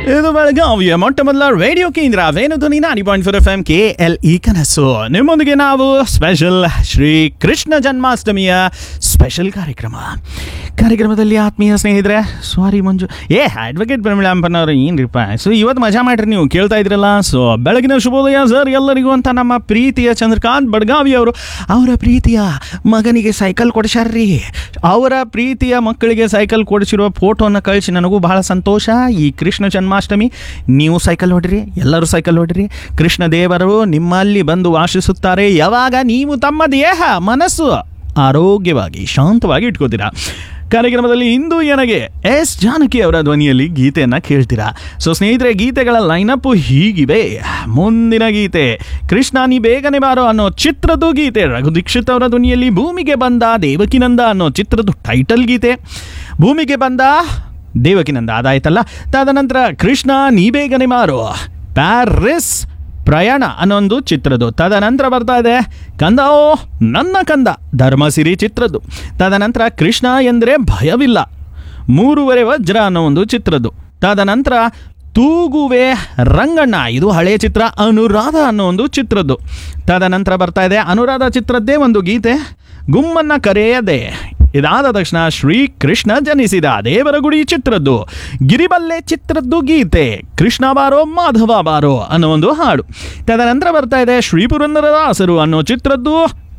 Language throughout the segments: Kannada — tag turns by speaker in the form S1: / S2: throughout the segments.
S1: ಇದು ಬೆಳಗಾವಿಯ ಮೊಟ್ಟ ಮೊದಲ ರೇಡಿಯೋ ಕೇಂದ್ರ Venudhwani ninety point four F M K L E ಕನಸು ನಿಮ್ಮೊಂದಿಗೆ ನಾವು ಸ್ಪೆಷಲ್ ಶ್ರೀ ಕೃಷ್ಣ ಜನ್ಮಾಷ್ಟಮಿಯ ಸ್ಪೆಷಲ್ ಕಾರ್ಯಕ್ರಮ ಕಾರ್ಯಕ್ರಮದಲ್ಲಿ ಆತ್ಮೀಯ ಸ್ನೇಹಿತರೆ ಸಾರಿ ಮಂಜು ಏ ಅಡ್ವೊಕೇಟ್ ಪ್ರಮಿಳಾಂಪನವರು ಏನ್ರಿಪ್ಪ ಸೊ ಇವತ್ತು ಮಜಾ ಮಾಡ್ರಿ ನೀವು ಕೇಳ್ತಾ ಇದ್ರಲ್ಲ ಸೊ ಬೆಳಗಿನ ಶುಭೋದಯ ಸರ್ ಎಲ್ಲರಿಗೂ ಅಂತ ನಮ್ಮ ಪ್ರೀತಿಯ ಚಂದ್ರಕಾಂತ್ ಬಡ್ಗಾವಿ ಅವರು ಅವರ ಪ್ರೀತಿಯ ಮಗನಿಗೆ ಸೈಕಲ್ ಕೊಡಿಸ್ಯಾರ್ರಿ ಅವರ ಪ್ರೀತಿಯ ಮಕ್ಕಳಿಗೆ ಸೈಕಲ್ ಕೊಡಿಸಿರುವ ಫೋಟೋನ ಕಳಿಸಿ ನನಗೂ ಬಹಳ ಸಂತೋಷ ಈ ಕೃಷ್ಣ ಜನ್ಮಾಷ್ಟಮಿ ನೀವು ಸೈಕಲ್ ಹೊಡಿರಿ ಎಲ್ಲರೂ ಸೈಕಲ್ ಹೊಡಿರಿ ಕೃಷ್ಣ ದೇವರು ನಿಮ್ಮಲ್ಲಿ ಬಂದು ವಾಸಿಸುತ್ತಾರೆ ಯಾವಾಗ ನೀವು ತಮ್ಮ ದೇಹ ಮನಸ್ಸು ಆರೋಗ್ಯವಾಗಿ ಶಾಂತವಾಗಿ ಇಟ್ಕೋತೀರಾ ಕಾರ್ಯಕ್ರಮದಲ್ಲಿ ಇಂದು ನನಗೆ ಎಸ್ ಜಾನಕಿ ಅವರ ಧ್ವನಿಯಲ್ಲಿ ಗೀತೆಯನ್ನು ಕೇಳ್ತೀರಾ ಸೊ ಸ್ನೇಹಿತರೆ ಗೀತೆಗಳ ಲೈನಪ್ ಹೀಗಿವೆ ಮುಂದಿನ ಗೀತೆ ಕೃಷ್ಣ ನೀ ಬೇಗನೆ ಬಾರೋ ಅನ್ನೋ ಚಿತ್ರದ ಗೀತೆ ರಘು ದೀಕ್ಷಿತ್ ಅವರ ಧ್ವನಿಯಲ್ಲಿ ಭೂಮಿಗೆ ಬಂದ ದೇವಕಿನಂದ ಅನ್ನೋ ಚಿತ್ರದ ಟೈಟಲ್ ಗೀತೆ ಭೂಮಿಗೆ ಬಂದ ದೇವಕಿನಂದ ಅದಾಯ್ತಲ್ಲ ತದನಂತರ ಕೃಷ್ಣ ನೀ ಬೇಗನೆ ಮಾರೋ ಪ್ಯಾರಿಸ್ ಪ್ರಯಾಣ ಅನ್ನೊಂದು ಚಿತ್ರದ್ದು ತದನಂತರ ಬರ್ತಾ ಇದೆ ಕಂದ ಓ ನನ್ನ ಕಂದ ಧರ್ಮಸಿರಿ ಚಿತ್ರದ್ದು ತದನಂತರ ಕೃಷ್ಣ ಎಂದರೆ ಭಯವಿಲ್ಲ ಮೂರುವರೆ ವಜ್ರ ಅನ್ನೋ ಒಂದು ಚಿತ್ರದ್ದು ತದನಂತರ ತೂಗುವೆ ರಂಗಣ್ಣ ಇದು ಹಳೆಯ ಚಿತ್ರ ಅನುರಾಧ ಅನ್ನೋ ಒಂದು ಚಿತ್ರದ್ದು ತದನಂತರ ಬರ್ತಾ ಇದೆ ಅನುರಾಧ ಚಿತ್ರದ್ದೇ ಒಂದು ಗೀತೆ ಗುಮ್ಮನ್ನ ಕರೆಯದೆ ಇದಾದ ತಕ್ಷಣ ಶ್ರೀ ಕೃಷ್ಣ ಜನಿಸಿದ ದೇವರ ಗುಡಿ ಚಿತ್ರದ್ದು ಗಿರಿಬಲ್ಲೆ ಚಿತ್ರದ್ದು ಗೀತೆ ಕೃಷ್ಣ ಬಾರೋ ಮಾಧವ ಬಾರೋ ಅನ್ನೋ ಒಂದು ಹಾಡು ತದನಂತರ ಬರ್ತಾ ಇದೆ ಶ್ರೀ ಪುರಂದರದಾಸರು ಅನ್ನೋ ಚಿತ್ರದ್ದು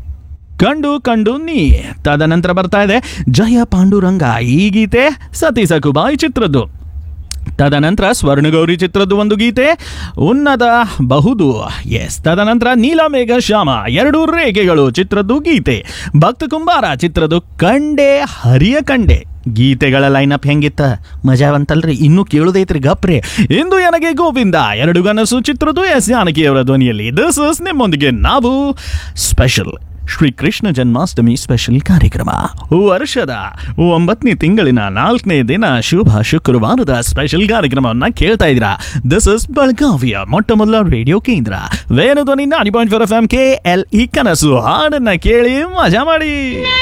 S1: ಕಂಡು ಕಂಡು ನೀ ತದನಂತರ ಬರ್ತಾ ಇದೆ ಜಯ ಪಾಂಡುರಂಗ ಈ ಗೀತೆ ಸತಿ ಸಕುಬಾಯಿ ಚಿತ್ರದ್ದು ತದನಂತರ ಸ್ವರ್ಣಗೌರಿ ಚಿತ್ರದ್ದು ಒಂದು ಗೀತೆ ಉನ್ನತ ಬಹುದು ಎಸ್ ತದನಂತರ ನೀಲಮೇಘ ಶ್ಯಾಮ ಎರಡು ರೇಖೆಗಳು ಚಿತ್ರದ್ದು ಗೀತೆ ಭಕ್ತ ಕುಂಬಾರ ಚಿತ್ರದ್ದು ಕಂಡೆ ಹರಿಯ ಕಂಡೆ ಗೀತೆಗಳ ಲೈನಪ್ ಹೆಂಗಿತ್ತ ಮಜಾವಂತಲ್ರಿ ಇನ್ನೂ ಕೇಳುದೈತ್ರಿ ಗಪ್ರೆ ಇಂದು ನನಗೆ ಗೋವಿಂದ ಎರಡು ಗನಸು ಚಿತ್ರದ್ದು ಎಸ್ ಜಾನಕಿಯವರ ಧ್ವನಿಯಲ್ಲಿ ದಿಸ್ ಇಸ್ ನಿಮ್ಮೊಂದಿಗೆ ನಾವು ಸ್ಪೆಷಲ್ ಶ್ರೀ ಕೃಷ್ಣ ಜನ್ಮಾಷ್ಟಮಿ ಸ್ಪೆಷಲ್ ಕಾರ್ಯಕ್ರಮ ವರ್ಷದ ಒಂಬತ್ತನೇ ತಿಂಗಳಿನ ನಾಲ್ಕನೇ ದಿನ ಶುಭ ಶುಕ್ರವಾರದ ಸ್ಪೆಷಲ್ ಕಾರ್ಯಕ್ರಮವನ್ನ ಕೇಳ್ತಾ ಇದ್ದೀರಾ ದಿಸ್ ಇಸ್ ಬೆಳಗಾವಿಯ ಮೊಟ್ಟ ಮೊದಲ ರೇಡಿಯೋ ಕೇಂದ್ರ Venudhwani ninety point four F M K L E ಕನಸು ಹಾಡನ್ನ ಕೇಳಿ ಮಜಾ ಮಾಡಿ